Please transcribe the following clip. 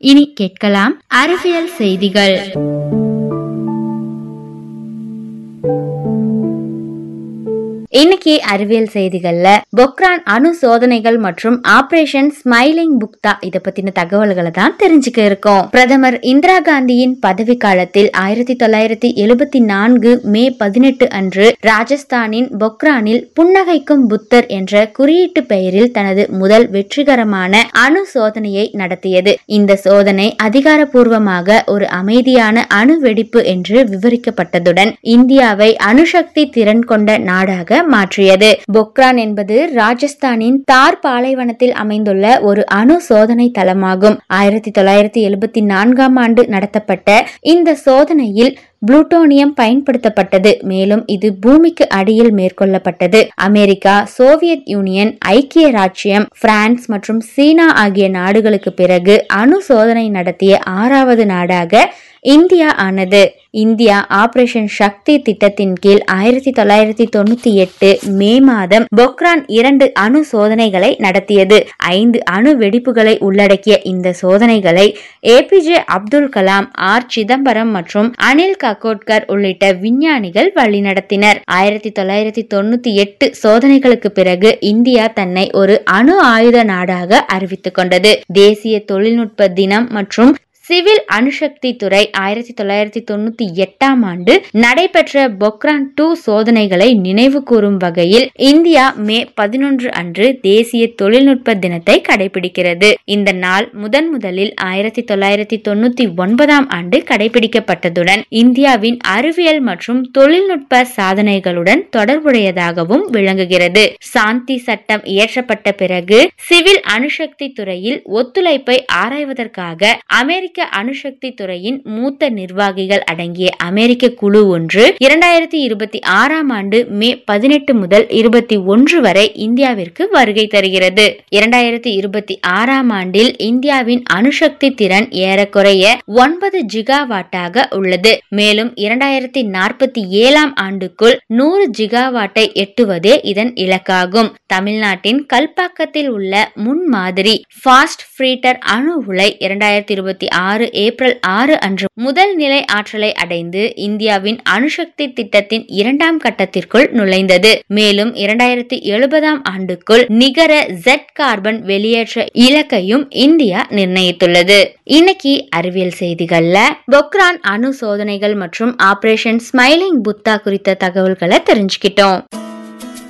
இனி கேட்கலாம் அறிவியல் செய்திகள் இன்னைக்கு அறிவியல் செய்திகள்ல பொக்ரான் அணு சோதனைகள் மற்றும் ஆபரேஷன் ஸ்மைலிங் புக்தா இத பத்தின தகவல்களை தான் தெரிஞ்சுக்க இருக்கோம் பிரதமர் இந்திரா காந்தியின் பதவி காலத்தில் ஆயிரத்தி தொள்ளாயிரத்தி எழுபத்தி நான்கு மே பதினெட்டு அன்று ராஜஸ்தானின் பொக்ரானில் புன்னகைக்கும் புத்தர் என்ற குறியீட்டு பெயரில் தனது முதல் வெற்றிகரமான அணு சோதனையை நடத்தியது இந்த சோதனை அதிகாரப்பூர்வமாக ஒரு அமைதியான அணு வெடிப்பு என்று விவரிக்கப்பட்டதுடன் இந்தியாவை அணுசக்தி திறன் கொண்ட நாடாக மாற்றியது பொக்ரான் என்பது ராஜஸ்தானின் தார் பாலைவனத்தில் அமைந்துள்ள ஒரு அணு சோதனை தளமாகும் ஆயிரத்தி தொள்ளாயிரத்தி எழுபத்தி நான்காம் ஆண்டு நடத்தப்பட்ட இந்த சோதனையில் புளூட்டோனியம் பயன்படுத்தப்பட்டது மேலும் இது பூமிக்கு அடியில் மேற்கொள்ளப்பட்டது அமெரிக்கா சோவியத் யூனியன் ஐக்கிய ராச்சியம் பிரான்ஸ் மற்றும் சீனா ஆகிய நாடுகளுக்கு பிறகு அணு சோதனை நடத்திய ஆறாவது நாடாக இந்தியா ஆனது இந்தியா ஆபரேஷன் சக்தி திட்டத்தின் கீழ் ஆயிரத்தி தொள்ளாயிரத்தி தொண்ணூத்தி எட்டு மே மாதம் பொக்ரான் இரண்டு அணு சோதனைகளை நடத்தியது ஐந்து அணு வெடிப்புகளை உள்ளடக்கிய இந்த சோதனைகளை ஏபிஜே அப்துல் கலாம் ஆர் சிதம்பரம் மற்றும் அனில் கக்கோட்கர் உள்ளிட்ட விஞ்ஞானிகள் வழிநடத்தினர் ஆயிரத்தி தொள்ளாயிரத்தி தொண்ணூத்தி எட்டு சோதனைகளுக்கு பிறகு இந்தியா தன்னை ஒரு அணு ஆயுத நாடாக அறிவித்துக் கொண்டது தேசிய தொழில்நுட்ப தினம் மற்றும் சிவில் அணுசக்தி துறை ஆயிரத்தி தொள்ளாயிரத்தி தொண்ணூத்தி எட்டாம் ஆண்டு நடைபெற்ற பொக்ரான் டூ சோதனைகளை நினைவு கூறும் வகையில் இந்தியா மே பதினொன்று அன்று தேசிய தொழில்நுட்ப தினத்தை கடைபிடிக்கிறது இந்த நாள் முதன் முதலில் ஆயிரத்தி தொள்ளாயிரத்தி தொண்ணூத்தி ஒன்பதாம் ஆண்டு கடைபிடிக்கப்பட்டதுடன் இந்தியாவின் அறிவியல் மற்றும் தொழில்நுட்ப சாதனைகளுடன் தொடர்புடையதாகவும் விளங்குகிறது சாந்தி சட்டம் இயற்றப்பட்ட பிறகு சிவில் அணுசக்தி துறையில் ஒத்துழைப்பை ஆராய்வதற்காக அமெரிக்க அணுசக்தி துறையின் மூத்த நிர்வாகிகள் அடங்கிய அமெரிக்க குழு ஒன்று இரண்டாயிரத்தி இருபத்தி ஆறாம் ஆண்டு மே பதினெட்டு முதல் இருபத்தி ஒன்று வரை இந்தியாவிற்கு வருகை தருகிறது இரண்டாயிரத்தி இருபத்தி ஆறாம் ஆண்டில் இந்தியாவின் அணுசக்தி திறன் ஏறக்குறைய ஒன்பது ஜிகாவாட்டாக உள்ளது மேலும் இரண்டாயிரத்தி நாற்பத்தி ஏழாம் ஆண்டுக்குள் நூறு ஜிகாவாட்டை எட்டுவதே இதன் இலக்காகும் தமிழ்நாட்டின் கல்பாக்கத்தில் உள்ள முன்மாதிரி ஃபாஸ்ட் ஃப்ரீட்டர் அணு உலை இரண்டாயிரத்தி இருபத்தி ஆறு ஏப்ரல் ஆறு அன்று முதல் நிலை ஆற்றலை அடைந்து இந்தியாவின் அணுசக்தி திட்டத்தின் இரண்டாம் கட்டத்திற்குள் நுழைந்தது மேலும் இரண்டாயிரத்தி எழுபதாம் ஆண்டுக்குள் நிகர ஜெட் கார்பன் வெளியேற்ற இலக்கையும் இந்தியா நிர்ணயித்துள்ளது இன்னைக்கு அறிவியல் செய்திகள்ல பொக்ரான் அணு சோதனைகள் மற்றும் ஆபரேஷன் ஸ்மைலிங் புத்தா குறித்த தகவல்களை தெரிஞ்சுக்கிட்டோம்